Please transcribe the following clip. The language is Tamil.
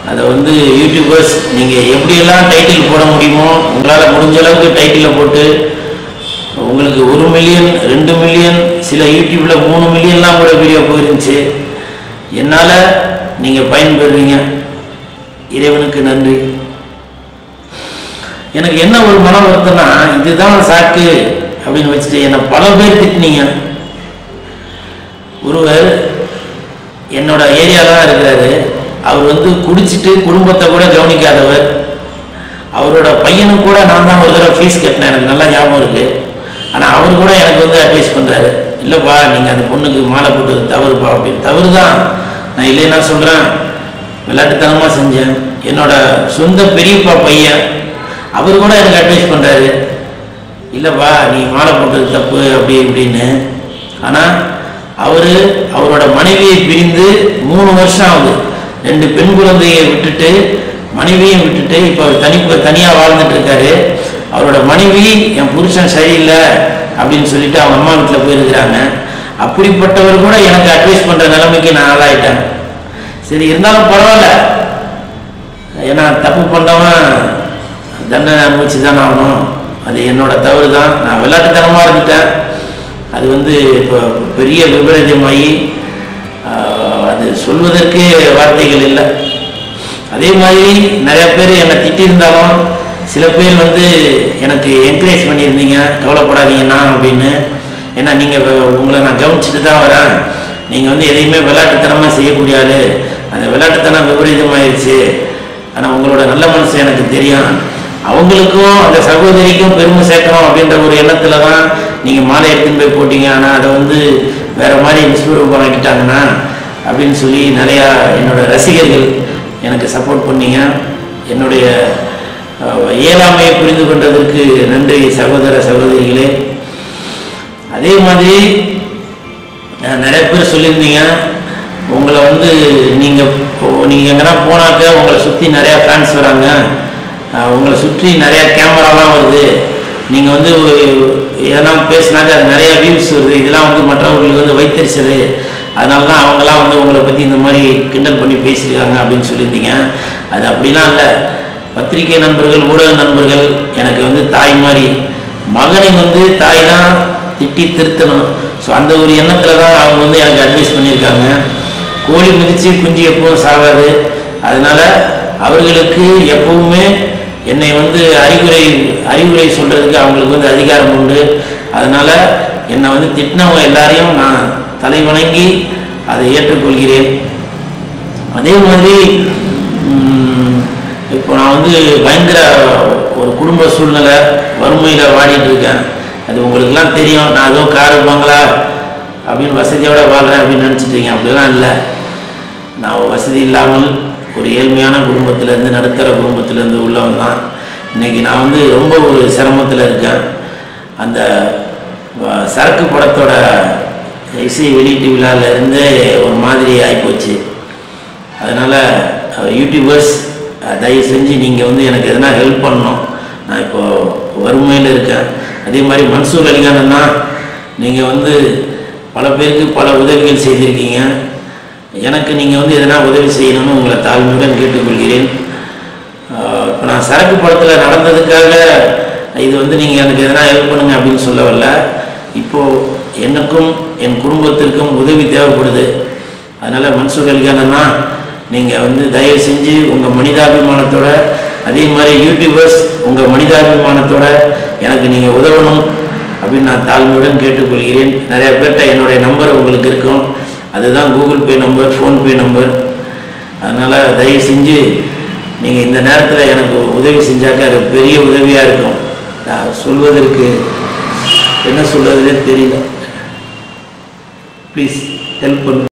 அதை வந்து யூடியூபர்ஸ் நீங்கள் எப்படியெல்லாம் டைட்டில் போட முடியுமோ உங்களால் முடிஞ்ச அளவுக்கு டைட்டிலில் போட்டு உங்களுக்கு ஒரு மில்லியன் ரெண்டு மில்லியன் சில யூடியூப்பில் மூணு மில்லியன்லாம் கூட வீடியோ போயிருந்துச்சு என்னால் நீங்கள் பயன்பெறுவீங்க இறைவனுக்கு நன்றி எனக்கு என்ன ஒரு மன வருத்தம்னா இதுதான் சாக்கு அப்படின்னு வச்சுட்டு என்னை பல பேர் திட்டினீங்க ஒருவர் என்னோட ஏரியால தான் இருக்கிறாரு அவர் வந்து குடிச்சிட்டு குடும்பத்தை கூட கவனிக்காதவர் அவரோட பையனுக்கு கூட நான் தான் ஒரு தடவை ஃபீஸ் கட்டினேன் எனக்கு நல்லா ஞாபகம் இருக்கு ஆனால் அவர் கூட எனக்கு வந்து அட்வைஸ் பண்ணுறாரு இல்லைப்பா நீங்கள் அந்த பொண்ணுக்கு மாலை போட்டது தவறுப்பா அப்படின்னு தவறு தான் நான் இல்லைன்னா சொல்கிறேன் விளையாட்டுத்தனமாக செஞ்சேன் என்னோட சொந்த பெரியப்பா பையன் அவர் கூட எனக்கு அட்வைஸ் பண்ணுறாரு இல்லைப்பா நீ மாலை போட்டது தப்பு அப்படி இப்படின்னு ஆனால் அவர் அவரோட மனைவியை பிரிந்து மூணு வருஷம் ஆகுது ரெண்டு பெண் குழந்தையை விட்டுட்டு மனைவியும் விட்டுட்டு இப்போ அவர் தனி தனியாக வாழ்ந்துட்டு இருக்காரு அவரோட மனைவி என் புருஷன் சரியில்லை அப்படின்னு சொல்லிட்டு அவங்க அம்மா வீட்டில் போயிருக்கிறாங்க அப்படிப்பட்டவர் கூட எனக்கு அட்வைஸ் பண்ணுற நிலைமைக்கு நான் ஆளாயிட்டேன் சரி இருந்தாலும் பரவாயில்ல ஏன்னா தப்பு பண்ணவன் தண்டனை அனுபவிச்சு தான் ஆகணும் அது என்னோட தவறு தான் நான் விளையாட்டுத்தனமாக இருந்துட்டேன் அது வந்து இப்போ பெரிய விபரீதமாகி ஆஹ், அது சொல்வதற்கே வார்த்தைகள் இல்லை அதே மாதிரி நிறைய பேர் என்னை திட்டியிருந்தாலும் சில பேர் வந்து எனக்கு என்கரேஜ் பண்ணியிருந்தீங்க கவலைப்படாதீங்கண்ணா அப்படின்னு ஏன்னா நீங்கள் உங்களை நான் கவனிச்சுட்டு தான் வரேன் நீங்கள் வந்து எதையுமே விளையாட்டுத்தனமாக செய்யக்கூடிய ஆளு அந்த விளையாட்டுத்தனம் விபரீதமாயிருச்சு ஆனால் உங்களோட நல்ல மனசு எனக்கு தெரியும் அவங்களுக்கும் அந்த சகோதரிக்கும் பெருமை சேர்க்கணும் அப்படின்ற ஒரு எண்ணத்துல தான் நீங்கள் மாலை எடுத்துன்னு போய் போட்டீங்க ஆனால் அதை வந்து வேற மாதிரி விஸ்வரூபம் ஆக்கிட்டாங்கன்னா அப்படின்னு சொல்லி நிறையா என்னோட ரசிகர்கள் எனக்கு சப்போர்ட் பண்ணீங்க என்னுடைய அஹ், இயலாமையை புரிந்து கொண்டதற்கு நன்றி சகோதர சகோதரிகளே அதே மாதிரி அஹ், நிறைய பேர் சொல்லியிருந்தீங்க உங்களை வந்து நீங்கள் நீங்கள் எங்கன்னா போனாக்க உங்களை சுற்றி நிறையா ஃபேன்ஸ் வராங்க அஹ், உங்களை சுற்றி நிறையா கேமராலாம் வருது நீங்கள் வந்து ஒரு- எதனா பேசினாக்க அது நிறைய வியூஸ் வருது இதெல்லாம் வந்து மற்றவர்களுக்கு வந்து வைத்தறிச்சது அதனால தான் அவங்களாம் வந்து உங்களை பற்றி இந்த மாதிரி கிண்டல் பண்ணி பேசியிருக்காங்க அப்படின்னு சொல்லியிருந்தீங்க அது அப்படிலாம் இல்லை பத்திரிகை நண்பர்கள் ஊடக நண்பர்கள் எனக்கு வந்து தாய் மாதிரி மகனை வந்து தாய் தான் திட்டி திருத்தணும் ஸோ அந்த ஒரு எண்ணத்தில் தான் அவங்க வந்து எனக்கு அட்வைஸ் பண்ணியிருக்காங்க கோழி மிதித்து குஞ்சு எப்பவும் சாகாது அதனால அவர்களுக்கு எப்பவுமே என்னை வந்து அறிவுரை அறிவுரை சொல்றதுக்கு அவங்களுக்கு வந்து அதிகாரம் உண்டு அதனால என்னை வந்து திட்டினவங்க எல்லாரையும் நான் தலை வணங்கி அதை ஏற்றுக்கொள்கிறேன் அதே மாதிரி ம், இப்போ நான் வந்து பயங்கர ஒரு குடும்ப சூழ்நிலை வறுமையில் வாடிட்டு இருக்கேன் அது உங்களுக்கெல்லாம் தெரியும் நான் ஏதோ காரு பங்களா அப்படின்னு வசதியோட வாழ்கிறேன் அப்படின்னு நினச்சிட்டீங்க அப்படிலாம் இல்லை நான் வசதி இல்லாமல் ஒரு ஏழ்மையான குடும்பத்திலேருந்து நடுத்தர குடும்பத்திலேருந்து உள்ளவன் தான் இன்னைக்கு நான் வந்து ரொம்ப ஒரு சிரமத்தில் இருக்கேன் அந்த அஹ், சரக்கு படத்தோட இசை வெளியீட்டு விழால இருந்தே ஒரு மாதிரி ஆகிப்போச்சு அதனால் யூடியூபர்ஸ் அஹ், தயவு செஞ்சு நீங்கள் வந்து எனக்கு எதனா ஹெல்ப் பண்ணணும் நான் இப்போ வறுமையில் இருக்கேன் அதே மாதிரி மன்சூர் அலிகானன்னா நீங்கள் வந்து பல பேருக்கு பல உதவிகள் செய்திருக்கீங்க எனக்கு நீங்கள் வந்து எதனா உதவி செய்யணும்னு உங்களை தாழ்மையுடன் கேட்டுக்கொள்கிறேன் ஆஹ் இப்போ நான் சரக்கு படத்தில் நடந்ததுக்காக இது வந்து நீங்கள் எனக்கு எதனா ஹெல்ப் பண்ணுங்க அப்படின்னு சொல்ல வரல இப்போது எனக்கும் என் குடும்பத்திற்கும் உதவி தேவைப்படுது அதனால் மன்சூர் அலிகானன்னா நீங்கள் வந்து தயவு செஞ்சு உங்கள் மனிதாபிமானத்தோட அதே மாதிரி யூடியூபர்ஸ் உங்கள் மனிதாபிமானத்தோட எனக்கு நீங்கள் உதவணும் அப்படின்னு நான் தாழ்மையுடன் கேட்டுக்கொள்கிறேன் நிறைய பேர்கிட்ட என்னுடைய நம்பர் உங்களுக்கு இருக்கும் அதுதான் Google Pay number PhonePe number அதனால் தயவு செஞ்சு நீங்கள் இந்த நேரத்தில் எனக்கு உதவி செஞ்சாக்க அது பெரிய உதவியாக இருக்கும் நான் சொல்வதற்கு என்ன சொல்றதுனே தெரியல ப்ளீஸ் ஹெல்ப் பண்ணு